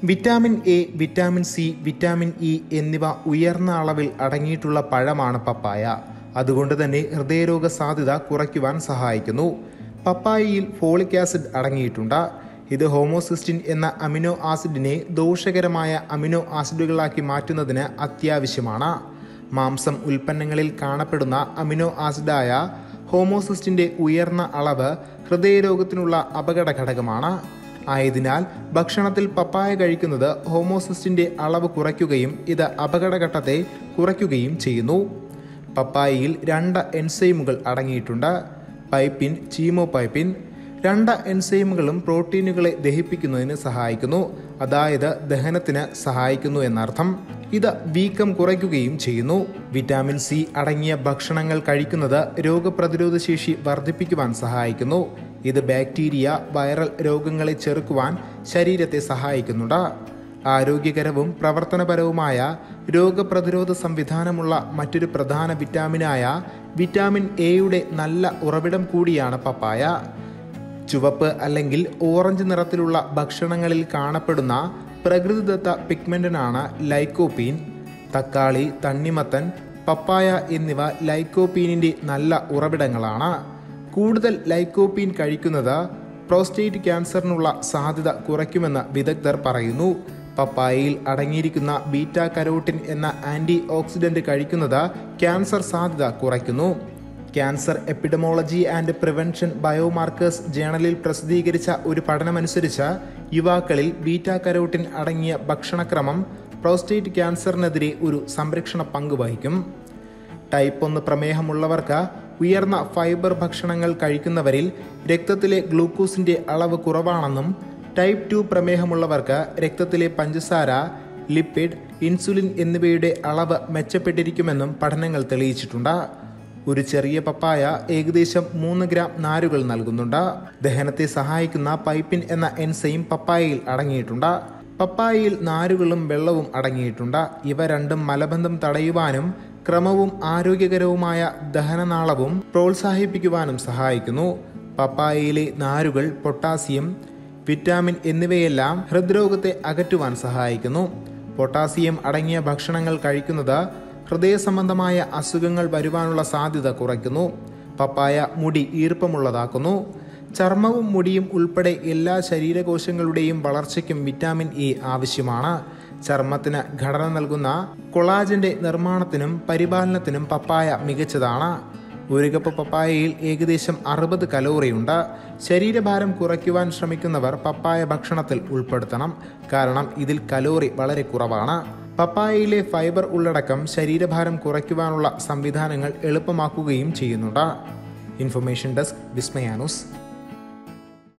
vitamin A vitamin C vitamin E എന്നിവ ഉയർന്ന അളവിൽ അടങ്ങിയിട്ടുള്ള പഴമാണ് പപ്പായ അതുകൊണ്ട് തന്നെ ഹൃദയരോഗ സാധ്യത കുറയ്ക്കുവാൻ സഹായിക്കുന്നു പപ്പായയിൽ ഫോളിക് ആസിഡ് അടങ്ങിയിട്ടുണ്ട് ഇത് ഹോമോസിസ്റ്റിൻ എന്ന അമിനോ ആസിഡിനെ ദോഷകരമായ അമിനോ ആസിഡുകളാക്കി മാറ്റുന്നതിന് അത്യാവശ്യമാണ് മാംസം ഉൽപ്പന്നങ്ങളിൽ കാണപ്പെടുന്ന അമിനോ ആസിഡായ ഹോമോസിസ്റ്റിന്റെ ഉയർന്ന അളവ് ഹൃദയരോഗത്തിനുള്ള അപകട ഘടകമാണ് ആയതിനാൽ ഭക്ഷണത്തിൽ പപ്പായ കഴിക്കുന്നത് ഹോമോസിസ്റ്റിന്റെ അളവ് കുറയ്ക്കുകയും ഇത് അപകടഘട്ടത്തെ കുറയ്ക്കുകയും ചെയ്യുന്നു പപ്പായയിൽ രണ്ട് എൻസൈമുകൾ അടങ്ങിയിട്ടുണ്ട് പൈപ്പിൻ ചീമോപൈപ്പിൻ രണ്ട് എൻസൈമുകളും പ്രോട്ടീനുകളെ ദഹിപ്പിക്കുന്നതിന് സഹായിക്കുന്നു അതായത് ദഹനത്തിന് സഹായിക്കുന്നു എന്നർത്ഥം ഇത് വീക്കം കുറയ്ക്കുകയും ചെയ്യുന്നു വിറ്റാമിൻ സി അടങ്ങിയ ഭക്ഷണങ്ങൾ കഴിക്കുന്നത് രോഗപ്രതിരോധ ശേഷി വർദ്ധിപ്പിക്കുവാൻ സഹായിക്കുന്നു ഇത് ബാക്ടീരിയ വൈറൽ രോഗങ്ങളെ ചെറുക്കുവാൻ ശരീരത്തെ സഹായിക്കുന്നുണ്ട് ആരോഗ്യകരവും പ്രവർത്തനപരവുമായ രോഗപ്രതിരോധ സംവിധാനമുള്ള മറ്റൊരു പ്രധാന വിറ്റാമിനായ വിറ്റാമിൻ എയുടെ നല്ല ഉറവിടം കൂടിയാണ് പപ്പായ ചുവപ്പ് അല്ലെങ്കിൽ ഓറഞ്ച് നിറത്തിലുള്ള ഭക്ഷണങ്ങളിൽ കാണപ്പെടുന്ന പ്രകൃതിദത്ത പിഗ്മെന്റിനാണ് ലൈക്കോപ്പീൻ തക്കാളി തണ്ണിമത്തൻ പപ്പായ എന്നിവ ലൈക്കോപ്പീനിന്റെ നല്ല ഉറവിടങ്ങളാണ് കൂടുതൽ ലൈക്കോപ്പീൻ കഴിക്കുന്നത് പ്രോസ്റ്റേറ്റ് ക്യാൻസറിനുള്ള സാധ്യത കുറയ്ക്കുമെന്ന് വിദഗ്ധർ പറയുന്നു പപ്പായയിൽ അടങ്ങിയിരിക്കുന്ന ബീറ്റ കരോട്ടിൻ എന്ന ആന്റി ഓക്സിഡന്റ് കഴിക്കുന്നത് ക്യാൻസർ സാധ്യത കുറയ്ക്കുന്നു cancer epidemiology and prevention biomarkers ജേണലിൽ പ്രസിദ്ധീകരിച്ച ഒരു പഠനമനുസരിച്ച് യുവാക്കളിൽ ബീറ്റ കരോട്ടിൻ അടങ്ങിയ ഭക്ഷണക്രമം പ്രോസ്റ്റേറ്റ് ക്യാൻസറിനെതിരെ ഒരു സംരക്ഷണ പങ്ക് വഹിക്കും ടൈപ്പ് ഒന്ന് പ്രമേഹമുള്ളവർക്ക് ഉയർന്ന ഫൈബർ ഭക്ഷണങ്ങൾ കഴിക്കുന്നവരിൽ രക്തത്തിലെ ഗ്ലൂക്കോസിന്റെ അളവ് കുറവാണെന്നും ടൈപ്പ് ടു പ്രമേഹമുള്ളവർക്ക് രക്തത്തിലെ പഞ്ചസാര ലിപ്പിഡ് ഇൻസുലിൻ എന്നിവയുടെ അളവ് മെച്ചപ്പെട്ടിരിക്കുമെന്നും പഠനങ്ങൾ തെളിയിച്ചിട്ടുണ്ട് ഒരു ചെറിയ പപ്പായ ഏകദേശം മൂന്ന് ഗ്രാം നാരുകൾ നൽകുന്നുണ്ട് ദഹനത്തെ സഹായിക്കുന്ന പൈപ്പിൻ എന്ന എൻസൈം പപ്പായയിൽ അടങ്ങിയിട്ടുണ്ട് പപ്പായയിൽ നാരുകളും വെള്ളവും അടങ്ങിയിട്ടുണ്ട് ഇവ രണ്ടും മലബന്ധം തടയുവാനും ക്രമവും ആരോഗ്യകരവുമായ ദഹനനാളവും പ്രോത്സാഹിപ്പിക്കുവാനും സഹായിക്കുന്നു പപ്പായയിലെ നാരുകൾ പൊട്ടാസ്യം വിറ്റാമിൻ എന്നിവയെല്ലാം ഹൃദ്രോഗത്തെ അകറ്റുവാൻ സഹായിക്കുന്നു പൊട്ടാസ്യം അടങ്ങിയ ഭക്ഷണങ്ങൾ കഴിക്കുന്നത് ഹൃദയ സംബന്ധമായ അസുഖങ്ങൾ വരുവാനുള്ള സാധ്യത കുറയ്ക്കുന്നു പപ്പായ മുടി ഈർപ്പമുള്ളതാക്കുന്നു ചർമ്മവും മുടിയും ഉൾപ്പെടെ എല്ലാ ശരീരകോശങ്ങളുടെയും വളർച്ചയ്ക്കും വിറ്റാമിൻ ഇ ആവശ്യമാണ് ചർമ്മത്തിന് ഘടന നൽകുന്ന കൊളാജന്റെ നിർമ്മാണത്തിനും പരിപാലനത്തിനും പപ്പായ മികച്ചതാണ് ഒരു കപ്പ് പപ്പായയിൽ ഏകദേശം അറുപത് കലോറിയുണ്ട് ശരീരഭാരം കുറയ്ക്കുവാൻ ശ്രമിക്കുന്നവർ പപ്പായ ഭക്ഷണത്തിൽ ഉൾപ്പെടുത്തണം കാരണം ഇതിൽ കലോറി വളരെ കുറവാണ് പപ്പായയിലെ ഫൈബർ ഉള്ളടക്കം ശരീരഭാരം കുറയ്ക്കുവാനുള്ള സംവിധാനങ്ങൾ എളുപ്പമാക്കുകയും ചെയ്യുന്നുണ്ട് ഇൻഫർമേഷൻ ഡെസ്ക് വിസ്മയാനുസ്